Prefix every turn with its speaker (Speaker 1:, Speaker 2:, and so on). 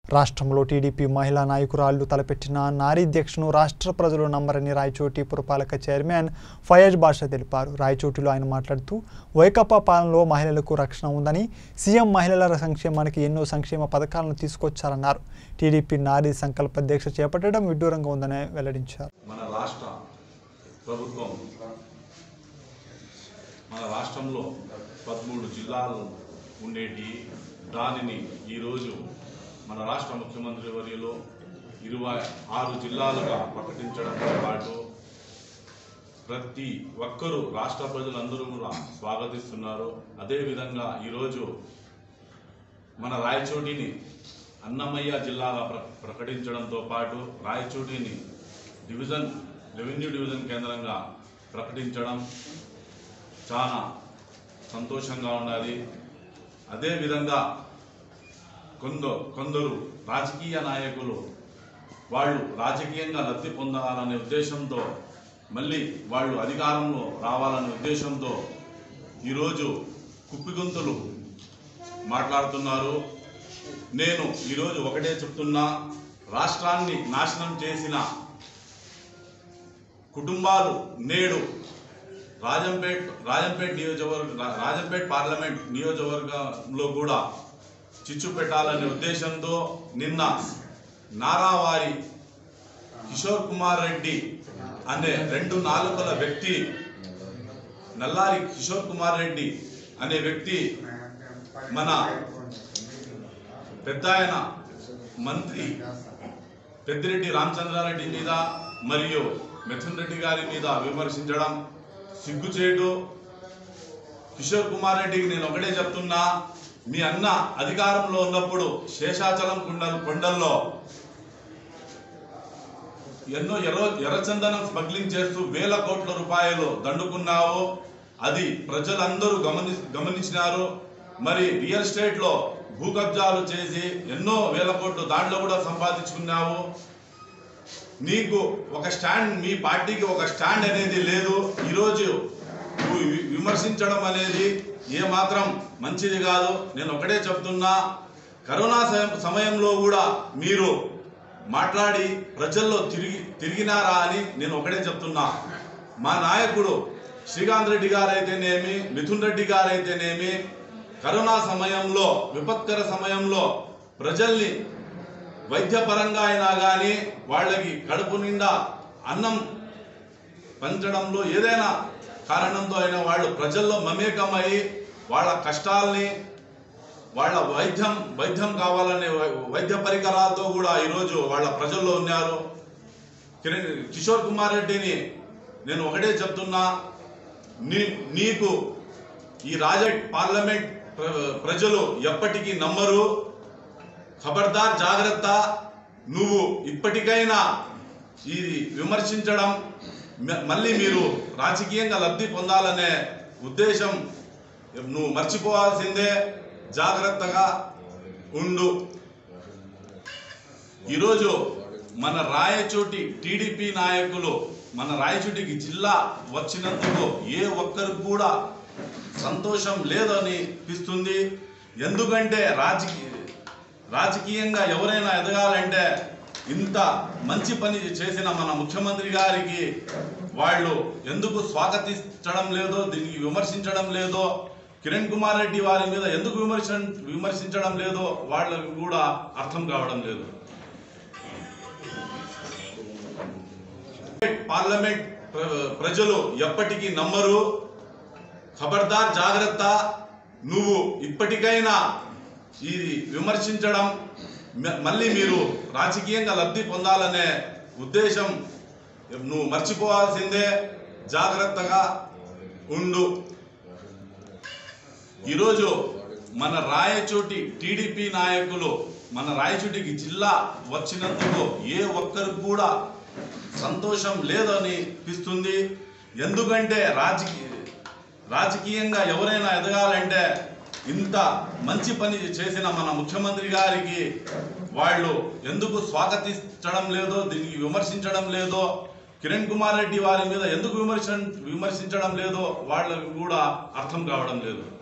Speaker 1: రాష్ట్రంలో టీడీపీ మహిళా నాయకురాళ్లు తలపెట్టిన నారీ దీక్షను రాష్ట్ర ప్రజలు నమ్మరని రాయచోటి పురపాలక చైర్మన్ ఫయాజ్ బాషా తెలిపారు రాయచోటిలో ఆయన మాట్లాడుతూ వైకాపా పాలనలో మహిళలకు రక్షణ ఉందని సీఎం మహిళల సంక్షేమానికి ఎన్నో సంక్షేమ పథకాలను తీసుకొచ్చారన్నారు టీడీపీ నారీ సంకల్ప దీక్ష చేపట్టడం విడ్డూరంగా ఉందని వెల్లడించారు
Speaker 2: మన రాష్ట్ర ప్రభుత్వం మన రాష్ట్రంలో పదమూడు జిల్లాలు ఉండేటి దానిని ఈరోజు మన రాష్ట్ర ముఖ్యమంత్రి వర్యులు ఇరవై ఆరు జిల్లాలుగా ప్రకటించడంతో పాటు ప్రతి ఒక్కరూ రాష్ట్ర ప్రజలందరూ కూడా స్వాగతిస్తున్నారు అదేవిధంగా ఈరోజు మన రాయచోటిని అన్నమయ్య జిల్లాగా ప్ర ప్రకటించడంతో పాటు రాయచోటిని డివిజన్ రెవెన్యూ డివిజన్ కేంద్రంగా ప్రకటించడం చాలా సంతోషంగా ఉన్నది అదేవిధంగా కొందరు కొందరు రాజకీయ నాయకులు వాళ్ళు రాజకీయంగా లబ్ధి పొందాలనే ఉద్దేశంతో మళ్ళీ వాళ్ళు అధికారంలో రావాలనే ఉద్దేశంతో ఈరోజు కుప్పిగొంతులు మాట్లాడుతున్నారు నేను ఈరోజు ఒకటే చెప్తున్నా రాష్ట్రాన్ని నాశనం చేసిన కుటుంబాలు నేడు రాజంపేట్ రాజంపేట్ నియోజకవర్గ రా- రాజంపేట్ పార్లమెంట్ నియోజకవర్గంలో కూడా చిచ్చు పెట్టాలనే ఉద్దేశంతో నిన్న నారావారి కిషోర్ కుమార్ రెడ్డి అనే రెండు నాలుకల వ్యక్తి నల్లారి కిషోర్ కుమార్ రెడ్డి అనే వ్యక్తి మన పెద్ద ఆయన మంత్రి పెద్దిరెడ్డి రామచంద్రారెడ్డి మీద మరియు మిథున్ రెడ్డి గారి మీద విమర్శించడం సిగ్గుచేటు కిషోర్ కుమార్ రెడ్డికి నేను ఒకటే చెప్తున్నా మీ అన్న అధికారంలో ఉన్నప్పుడు శేషాచలం కొండల్ కొండల్లో ఎన్నో ఎర్ర ఎర్రచందనం స్మగ్లింగ్ చేస్తూ వేల కోట్ల రూపాయలు దండుకున్నావు అది ప్రజలందరూ గమని గమనించినారు మరి రియల్ ఎస్టేట్ లో భూ కబ్జాలు చేసి ఎన్నో వేల కోట్లు దాంట్లో కూడా సంపాదించుకున్నావు నీకు ఒక స్టాండ్ మీ పార్టీకి ఒక స్టాండ్ అనేది లేదు ఈరోజు నువ్వు వి- విమర్శించడం అనేది ఏ మాత్రం మంచిది కాదు నేను ఒకటే చెప్తున్నా కరోనా సమ- సమయంలో కూడా మీరు మాట్లాడి ప్రజల్లో తిరిగి తిరిగినారా అని నేను ఒకటే చెప్తున్నా మా నాయకుడు శ్రీకాంత్ రెడ్డి గారైతేనేమి మిథున్ రెడ్డి గారైతేనేమి కరోనా సమయంలో విపత్కర సమయంలో ప్రజల్ని వైద్యపరంగా అయినా కానీ వాళ్ళకి కడుపు నిండా అన్నం పంచడంలో ఏదైనా కారణంతో అయినా వాళ్ళు ప్రజల్లో మమేకమై వాళ్ళ కష్టాల్ని వాళ్ళ వైద్యం వైద్యం కావాలనే వై- వైద్య పరికరాలతో కూడా ఈరోజు వాళ్ళ ప్రజల్లో ఉన్నారు కిరణ్ కిషోర్ కుమార్ రెడ్డిని నేను ఒకటే చెప్తున్నా నీ నీకు ఈ రాజ పార్లమెంట్ ప్ర- ప్రజలు ఎప్పటికీ నమ్మరు ఖబర్దార్ జాగ్రత్త నువ్వు ఇప్పటికైనా ఇది విమర్శించడం మ- మళ్ళీ మీరు రాజకీయంగా లబ్ధి పొందాలనే ఉద్దేశం నువ్వు మర్చిపోవాల్సిందే జాగ్రత్తగా ఉండు ఈరోజు మన రాయచోటి టీడీపీ నాయకులు మన రాయచోటికి జిల్లా వచ్చినందుకు ఏ ఒక్కరికి కూడా సంతోషం లేదని అనిపిస్తుంది ఎందుకంటే రాజకీయ రాజకీయంగా ఎవరైనా ఎదగాలంటే ఇంత మంచి పని చేసిన మన ముఖ్యమంత్రి గారికి వాళ్ళు ఎందుకు స్వాగతించడం లేదో దీనికి విమర్శించడం లేదో కిరణ్ కుమార్ రెడ్డి వారి మీద ఎందుకు విమర్శ విమర్శించడం లేదో వాళ్ళకి కూడా అర్థం కావడం లేదు పార్లమెంట్ ప్ర- ప్రజలు ఎప్పటికీ నమ్మరు ఖబర్దార్ జాగ్రత్త నువ్వు ఇప్పటికైనా ఇది విమర్శించడం మ- మళ్ళీ మీరు రాజకీయంగా లబ్ధి పొందాలనే ఉద్దేశం నువ్వు మర్చిపోవాల్సిందే జాగ్రత్తగా ఉండు ఈరోజు మన రాయచోటి టీడీపీ నాయకులు మన రాయచోటికి జిల్లా వచ్చినందుకు ఏ ఒక్కరికి కూడా సంతోషం లేదని అనిపిస్తుంది ఎందుకంటే రాజకీయ రాజకీయంగా ఎవరైనా ఎదగాలంటే ఇంత మంచి పని చేసిన మన ముఖ్యమంత్రి గారికి వాళ్ళు ఎందుకు స్వాగతించడం లేదో దీనికి విమర్శించడం లేదో కిరణ్ కుమార్ రెడ్డి వారి మీద ఎందుకు విమర్శ విమర్శించడం లేదో వాళ్ళకి కూడా అర్థం కావడం లేదు